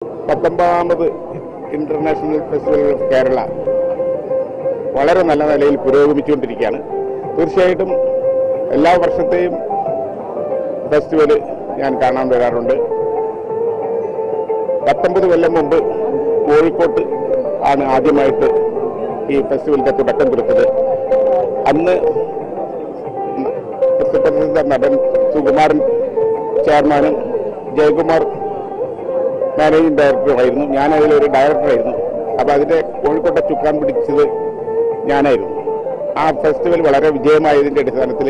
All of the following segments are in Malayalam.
പത്തൊമ്പതാമത് ഇന്റർനാഷണൽ ഫെസ്റ്റിവൽ ഓഫ് കേരള വളരെ നല്ല നിലയിൽ പുരോഗമിച്ചുകൊണ്ടിരിക്കുകയാണ് തീർച്ചയായിട്ടും എല്ലാ വർഷത്തെയും ഫെസ്റ്റിവൽ ഞാൻ കാണാൻ വരാറുണ്ട് പത്തൊമ്പത് കൊല്ലം മുമ്പ് കോഴിക്കോട്ട് ആണ് ആദ്യമായിട്ട് ഈ ഫെസ്റ്റിവലിന്റെ തുടക്കം കുറിച്ചത് അന്ന് പ്രസിദ്ധ നടൻ സുകുമാരൻ ചെയർമാനും ജയകുമാർ മാനേജിംഗ് ഡയറക്ടറുമായിരുന്നു ഞാൻ അതിലൊരു ഡയറക്ടറായിരുന്നു അപ്പോൾ അതിന്റെ കോഴിക്കോട്ടെ ചുക്കാൻ പിടിച്ചത് ഞാനായിരുന്നു ആ ഫെസ്റ്റിവൽ വളരെ വിജയമായതിന്റെ അടിസ്ഥാനത്തിൽ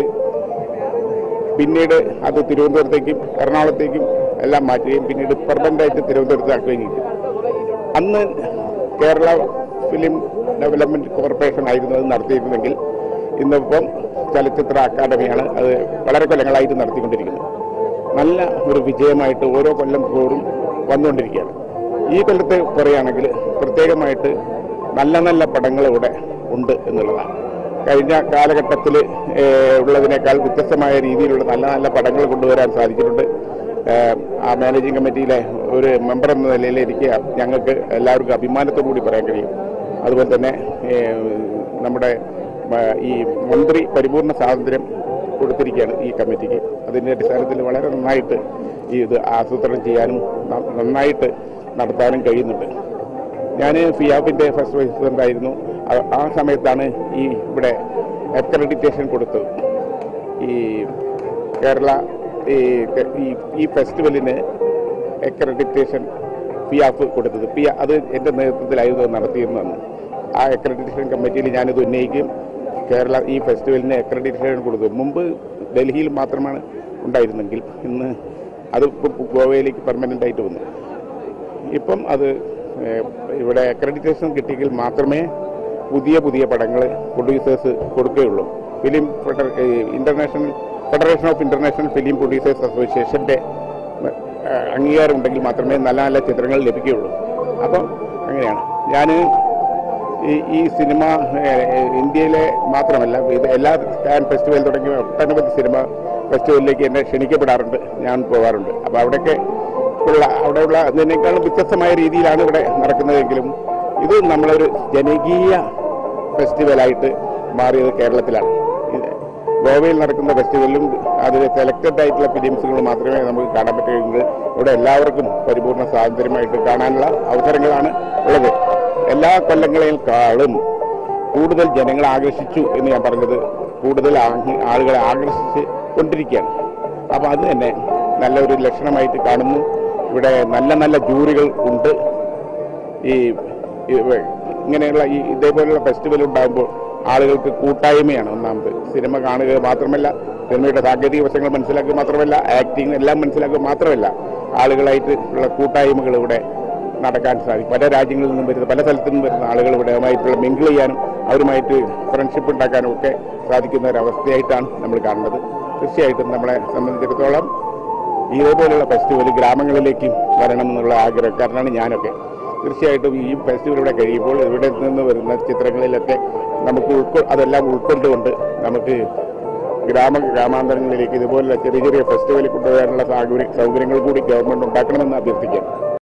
പിന്നീട് അത് തിരുവനന്തപുരത്തേക്കും എറണാകുളത്തേക്കും എല്ലാം മാറ്റുകയും പിന്നീട് പെർമനന്റ് ആയിട്ട് തിരുവനന്തപുരത്താക്കുകയും ചെയ്തു അന്ന് കേരള ഫിലിം ഡെവലപ്മെന്റ് കോർപ്പറേഷൻ ആയിരുന്നു അത് നടത്തിയിരുന്നെങ്കിൽ ഇന്നിപ്പം ചലച്ചിത്ര അക്കാദമിയാണ് അത് വളരെ കൊല്ലങ്ങളായിട്ട് നടത്തിക്കൊണ്ടിരിക്കുന്നത് നല്ല ഒരു വിജയമായിട്ട് ഓരോ കൊല്ലം തോറും വന്നുകൊണ്ടിരിക്കുകയാണ് ഈ കൊല്ലത്തെ പറയുകയാണെങ്കിൽ പ്രത്യേകമായിട്ട് നല്ല നല്ല പടങ്ങൾ ഇവിടെ ഉണ്ട് എന്നുള്ളതാണ് കഴിഞ്ഞ കാലഘട്ടത്തിൽ ഉള്ളതിനേക്കാൾ വ്യത്യസ്തമായ രീതിയിലുള്ള നല്ല നല്ല പടങ്ങൾ കൊണ്ടുവരാൻ സാധിച്ചിട്ടുണ്ട് ഏഹ് ആ മാനേജിംഗ് കമ്മിറ്റിയിലെ ഒരു മെമ്പർ എന്ന നിലയിൽ എനിക്ക് ഞങ്ങൾക്ക് എല്ലാവർക്കും അഭിമാനത്തോടു കൂടി പറയാൻ കഴിയും അതുപോലെ തന്നെ ഏഹ് നമ്മുടെ മ- ഈ മന്ത്രി പരിപൂർണ സ്വാതന്ത്ര്യം കൊടുത്തിരിക്കുകയാണ് ഈ കമ്മിറ്റിക്ക് അതിൻ്റെ അടിസ്ഥാനത്തിൽ വളരെ നന്നായിട്ട് ഈ ഇത് ആസൂത്രണം ചെയ്യാനും ന- നന്നായിട്ട് നടത്താനും കഴിയുന്നുണ്ട് ഞാൻ ഫിയാഫിൻ്റെ ഫസ്റ്റ് വൈസ് പ്രസിഡന്റ് ആയിരുന്നു ആ- ആ സമയത്താണ് ഈ ഇവിടെ അക്രഡിറ്റേഷൻ കൊടുത്തത് ഈ കേരള ഈ ഈ- ഈ ഫെസ്റ്റിവലിന് അക്രഡിറ്റേഷൻ ഫിയാഫ് കൊടുത്തത് പി അത് എൻ്റെ നേതൃത്വത്തിലായിരുന്നു അത് നടത്തിയിരുന്നതെന്ന് ആ അക്രഡിറ്റേഷൻ കമ്മിറ്റിയിൽ ഞാനിത് ഉന്നയിക്കും കേരള ഈ ഫെസ്റ്റിവലിന് അക്രഡിറ്റേഷൻ കൊടുത്തു മുമ്പ് ഡൽഹിയിൽ മാത്രമാണ് ഉണ്ടായിരുന്നെങ്കിൽ ഇന്ന് അത് ഇപ്പൊ ഗോവയിലേക്ക് പെർമനൻ്റ് ആയിട്ട് വന്നു ഇപ്പം അത് ഏഹ്, ഇവിടെ അക്രഡിറ്റേഷൻ കിട്ടിയെങ്കിൽ മാത്രമേ പുതിയ പുതിയ പടങ്ങൾ പ്രൊഡ്യൂസേഴ്സ് കൊടുക്കുകയുള്ളൂ ഫിലിം ഫെഡർ uh, international federation of international film producers അസോസിയേഷന്റെ ഏഹ്, അംഗീകാരം ഉണ്ടെങ്കിൽ മാത്രമേ നല്ല നല്ല ചിത്രങ്ങൾ ലഭിക്കുകയുള്ളൂ അപ്പം അങ്ങനെയാണ് ഞാൻ ഈ ഈ സിനിമ ഏഹ്, ഇന്ത്യയിലെ മാത്രമല്ല ഇത് എല്ലാ കാൻ ഫെസ്റ്റിവൽ തുടങ്ങിയ ഒട്ടനവധി സിനിമ ഫെസ്റ്റിവലിലേക്ക് എന്നെ ക്ഷണിക്കപ്പെടാറുണ്ട് ഞാൻ പോകാറുണ്ട് അപ്പോൾ അവിടെയൊക്കെ ഉള്ള അവിടെയുള്ള അതിനേക്കാളും വ്യത്യസ്തമായ രീതിയിലാണ് ഇവിടെ നടക്കുന്നതെങ്കിലും ഇത് നമ്മളൊരു ജനകീയ ഫെസ്റ്റിവലായിട്ട് മാറിയത് കേരളത്തിലാണ് ഇത് ഗോവയിൽ നടക്കുന്ന ഫെസ്റ്റിവലിലും അതിൽ സെലക്റ്റഡ് ആയിട്ടുള്ള ഫിലിംസുകൾ മാത്രമേ നമുക്ക് കാണാൻ പറ്റുകയുള്ളൂ ഇവിടെ എല്ലാവർക്കും പരിപൂർണ സ്വാതന്ത്ര്യമായിട്ട് കാണാനുള്ള അവസരങ്ങളാണ് ഉള്ളത് എല്ലാ കൊല്ലങ്ങളെക്കാളും കൂടുതൽ ജനങ്ങളെ ആകർഷിച്ചു എന്ന് ഞാൻ പറഞ്ഞത് കൂടുതൽ ആ- ആളുകളെ ആകർഷിച്ച് കൊണ്ടിരിക്കുകയാണ് അപ്പോൾ അത് തന്നെ നല്ലൊരു ലക്ഷണമായിട്ട് കാണുന്നു ഇവിടെ നല്ല നല്ല ജൂറികൾ ഉണ്ട് ഈ ഈ വ- ഇങ്ങനെയുള്ള ഈ ഇതേപോലെയുള്ള ഫെസ്റ്റിവൽ ഉണ്ടാകുമ്പോൾ ആളുകൾക്ക് കൂട്ടായ്മയാണ് ഒന്നാമത് സിനിമ കാണുക മാത്രമല്ല സിനിമയുടെ സാങ്കേതിക വശങ്ങൾ മനസ്സിലാക്കുക മാത്രമല്ല ആക്ടിങ് എല്ലാം മനസ്സിലാക്കുക മാത്രമല്ല ആളുകളായിട്ട് ഉള്ള കൂട്ടായ്മകൾ ഇവിടെ നടക്കാൻ സാധിക്കും പല രാജ്യങ്ങളിൽ നിന്നും വരുന്ന പല സ്ഥലത്തു നിന്നും വരുന്ന ആളുകൾ ഇവിടെ ആയിട്ടുള്ള മിങ്കിൾ ചെയ്യാനും അവരുമായിട്ട് ഫ്രണ്ട്ഷിപ്പ് ഉണ്ടാക്കാനും ഒക്കെ സാധിക്കുന്ന ഒരു അവസ്ഥയായിട്ടാണ് നമ്മൾ കാണുന്നത് തീർച്ചയായിട്ടും നമ്മളെ സംബന്ധിച്ചിടത്തോളം ഇതേപോലെയുള്ള ഫെസ്റ്റിവൽ ഗ്രാമങ്ങളിലേക്ക് വരണമെന്നുള്ള ആഗ്രഹക്കാരനാണ് ഞാനൊക്കെ തീർച്ചയായിട്ടും ഈ ഫെസ്റ്റിവൽ ഇവിടെ കഴിയുമ്പോൾ ഇവിടെ നിന്ന് വരുന്ന ചിത്രങ്ങളിലൊക്കെ നമുക്ക് ഉൾക്കൊ അതെല്ലാം ഉൾക്കൊണ്ടുകൊണ്ട് നമുക്ക് ഗ്രാമ ഗ്രാമാന്തരങ്ങളിലേക്ക് ഇതുപോലുള്ള ചെറിയ ചെറിയ ഫെസ്റ്റിവൽ കൊണ്ടുവരാനുള്ള സാഹചര്യ സൗകര്യങ്ങൾ കൂടി ഗവൺമെന്റ് ഉണ്ടാക്കണമെന്ന് അഭ്യർത്ഥിക്കാം